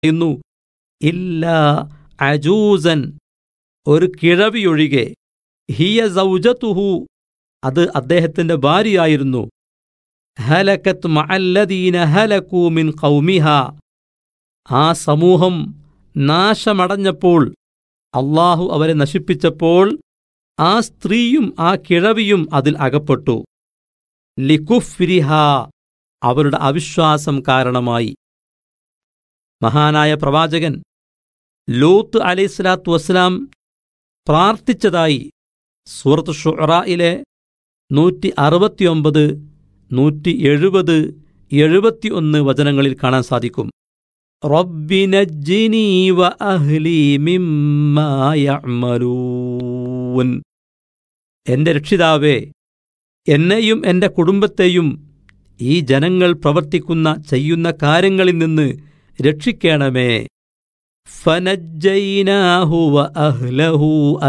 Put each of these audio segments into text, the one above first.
പറയുന്നു ഇല്ല അജൂസൻ ഒരു കിഴവിയൊഴികെ ഹിയ സൗജത്തുഹു അത് അദ്ദേഹത്തിന്റെ ഭാര്യയായിരുന്നു ഹലക്കത്ത് മഅല്ലദീന ഹലക്കൂ മിൻ ഖൗമിഹ ആ സമൂഹം നാശമടഞ്ഞപ്പോൾ അള്ളാഹു അവരെ നശിപ്പിച്ചപ്പോൾ ആ സ്ത്രീയും ആ കിഴവിയും അതിൽ അകപ്പെട്ടു ലിഖുഫ്രിഹ അവരുടെ അവിശ്വാസം കാരണമായി മഹാനായ പ്രവാചകൻ ലൂത്ത് അലൈഹിസ്ലാത്തു വസ്സലാം പ്രാർത്ഥിച്ചതായി സൂറത്ത് ഷുറായിലെ നൂറ്റി അറുപത്തിയൊമ്പത് നൂറ്റി എഴുപത് എഴുപത്തിയൊന്ന് വചനങ്ങളിൽ കാണാൻ സാധിക്കും റബ്ബിനജ്ജിനി വ അഹ്ലി മിമ്മാ യഅ്മലൂൻ എന്റെ രക്ഷിതാവേ എന്നെയും എന്റെ കുടുംബത്തെയും ഈ ജനങ്ങൾ പ്രവർത്തിക്കുന്ന ചെയ്യുന്ന കാര്യങ്ങളിൽ നിന്ന് രക്ഷിക്കണമേ ഫനജ്ജൈനാഹു വ അഹ്ലഹു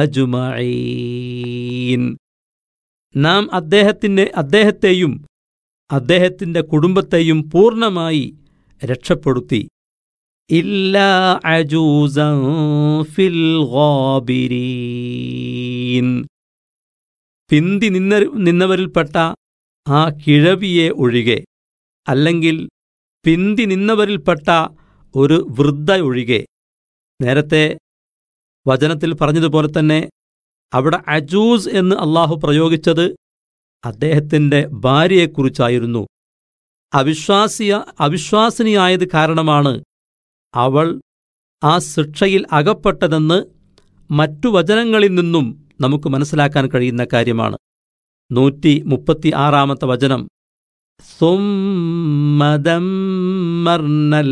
അജ്മഈൻ നാം അദ്ദേഹത്തിന് അദ്ദേഹത്തെയും അദ്ദേഹത്തിന്റെ കുടുംബത്തെയും പൂർണ്ണമായി രക്ഷപ്പെടുത്തി ഇല്ലാ അജൂസൻ ഫിൽ ഗാബിരീൻ പിന്തി നിന്ന നിന്നവരിൽപ്പെട്ട ആ കിഴവിയെ ഒഴികെ അല്ലെങ്കിൽ പിന്തി നിന്നവരിൽപ്പെട്ട ഒരു വൃദ്ധ ഒഴികെ നേരത്തെ വചനത്തിൽ പറഞ്ഞതുപോലെ തന്നെ അവിടെ അജൂസ് എന്ന് അള്ളാഹു പ്രയോഗിച്ചത് അദ്ദേഹത്തിന്റെ ഭാര്യയെക്കുറിച്ചായിരുന്നു അവിശ്വാസിയ അവിശ്വാസിനിയായത് കാരണമാണ് അവൾ ആ ശിക്ഷയിൽ അകപ്പെട്ടതെന്ന് മറ്റു വചനങ്ങളിൽ നിന്നും നമുക്ക് മനസ്സിലാക്കാൻ കഴിയുന്ന കാര്യമാണ് നൂറ്റി മുപ്പത്തി ആറാമത്തെ വചനം സുമ്മദമ്മർനൽ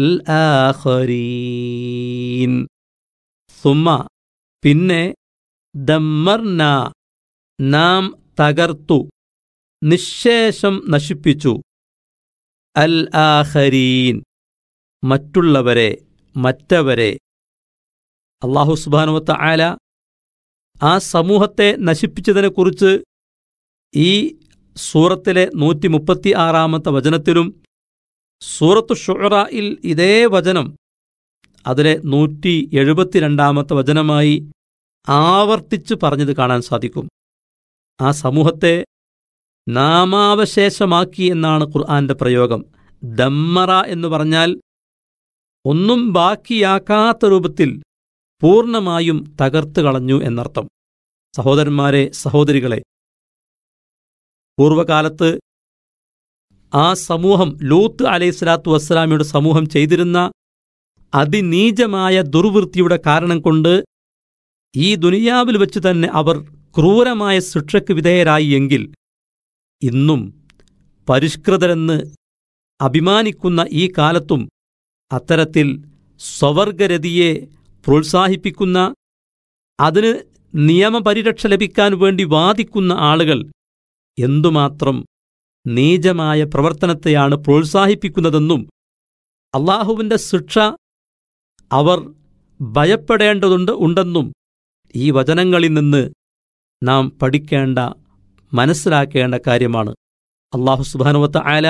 ആഖരീൻ സുമ്മ പിന്നെ ദമ്മർന നാം തകർത്തു നിശേഷം നശിപ്പിച്ചു അൽ ആഖരീൻ മറ്റുള്ളവരെ മറ്റവരെ അള്ളാഹു സുബാനുവത്ത ആല ആ സമൂഹത്തെ നശിപ്പിച്ചതിനെക്കുറിച്ച് ഈ സൂറത്തിലെ നൂറ്റി മുപ്പത്തി ആറാമത്തെ വചനത്തിലും സൂറത്തു ഷുറായിൽ ഇതേ വചനം അതിലെ നൂറ്റി എഴുപത്തിരണ്ടാമത്തെ വചനമായി ആവർത്തിച്ച് പറഞ്ഞത് കാണാൻ സാധിക്കും ആ സമൂഹത്തെ നാമാവശേഷമാക്കി എന്നാണ് ഖുർആന്റെ പ്രയോഗം ദമ്മറ എന്ന് പറഞ്ഞാൽ ഒന്നും ബാക്കിയാക്കാത്ത രൂപത്തിൽ പൂർണ്ണമായും തകർത്തു കളഞ്ഞു എന്നർത്ഥം സഹോദരന്മാരെ സഹോദരികളെ പൂർവകാലത്ത് ആ സമൂഹം ലൂത്ത് അലൈഹിസ്ലാത്തു വസ്സലാമിയുടെ സമൂഹം ചെയ്തിരുന്ന അതിനീചമായ ദുർവൃത്തിയുടെ കാരണം കൊണ്ട് ഈ ദുനിയാവിൽ വെച്ച് തന്നെ അവർ ക്രൂരമായ ശിക്ഷയ്ക്ക് വിധേയരായി എങ്കിൽ ഇന്നും പരിഷ്കൃതരെന്ന് അഭിമാനിക്കുന്ന ഈ കാലത്തും അത്തരത്തിൽ സ്വവർഗരതിയെ പ്രോത്സാഹിപ്പിക്കുന്ന അതിന് നിയമപരിരക്ഷ ലഭിക്കാൻ വേണ്ടി വാദിക്കുന്ന ആളുകൾ എന്തുമാത്രം നീചമായ പ്രവർത്തനത്തെയാണ് പ്രോത്സാഹിപ്പിക്കുന്നതെന്നും അള്ളാഹുവിന്റെ ശിക്ഷ അവർ ഭയപ്പെടേണ്ടതുണ്ട് ഉണ്ടെന്നും ഈ വചനങ്ങളിൽ നിന്ന് നാം പഠിക്കേണ്ട മനസ്സിലാക്കേണ്ട കാര്യമാണ് അള്ളാഹു സുബാനുവത്ത ആല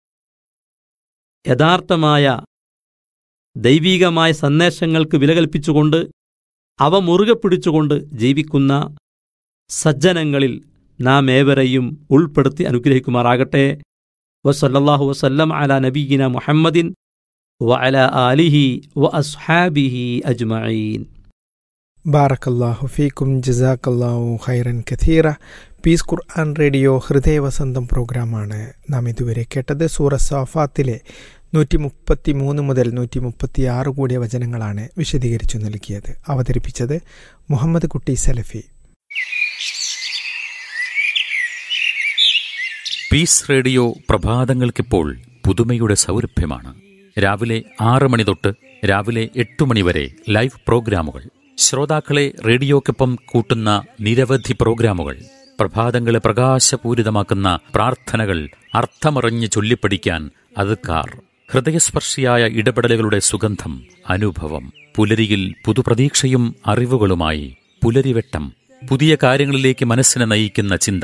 യഥാർത്ഥമായ ദൈവീകമായ സന്ദേശങ്ങൾക്ക് വില കൽപ്പിച്ചുകൊണ്ട് അവ മുറുകെ പിടിച്ചുകൊണ്ട് ജീവിക്കുന്ന സജ്ജനങ്ങളിൽ നാം ഏവരെയും ഉൾപ്പെടുത്തി അനുഗ്രഹിക്കുമാറാകട്ടെ വസല്ലാഹു വസല്ലം അല നബീന മുഹമ്മദിൻ വ അല ആലിഹി വ അസ്ഹാബിഹി അജ്മഈൻ ബാറക്കല്ലാഹു ഫീക്കും ജസാക്കല്ലാഹു ഖൈറൻ കഥീറ പീസ് ഖുർആൻ റേഡിയോ ഹൃദയവസന്തം പ്രോഗ്രാമാണ് നാം ഇതുവരെ കേട്ടത് സൂറ സാഫാത്തിലെ നൂറ്റി മുപ്പത്തി മൂന്ന് മുതൽ നൂറ്റി മുപ്പത്തി ആറ് കൂടിയ വചനങ്ങളാണ് വിശദീകരിച്ചു നൽകിയത് അവതരിപ്പിച്ചത് മുഹമ്മദ് കുട്ടി സലഫി പീസ് റേഡിയോ പ്രഭാതങ്ങൾക്കിപ്പോൾ പുതുമയുടെ സൗരഭ്യമാണ് രാവിലെ ആറ് മണി തൊട്ട് രാവിലെ എട്ട് മണി വരെ ലൈവ് പ്രോഗ്രാമുകൾ ശ്രോതാക്കളെ റേഡിയോക്കൊപ്പം കൂട്ടുന്ന നിരവധി പ്രോഗ്രാമുകൾ പ്രഭാതങ്ങളെ പ്രകാശപൂരിതമാക്കുന്ന പ്രാർത്ഥനകൾ അർത്ഥമറിഞ്ഞ് ചൊല്ലിപ്പഠിക്കാൻ അതുക്കാർ ഹൃദയസ്പർശിയായ ഇടപെടലുകളുടെ സുഗന്ധം അനുഭവം പുലരിയിൽ പുതുപ്രതീക്ഷയും അറിവുകളുമായി പുലരിവെട്ടം പുതിയ കാര്യങ്ങളിലേക്ക് മനസ്സിനെ നയിക്കുന്ന ചിന്ത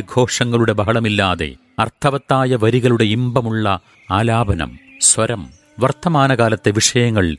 വാദ്യഘോഷങ്ങളുടെ ബഹളമില്ലാതെ അർത്ഥവത്തായ വരികളുടെ ഇമ്പമുള്ള ആലാപനം സ്വരം വർത്തമാനകാലത്തെ വിഷയങ്ങൾ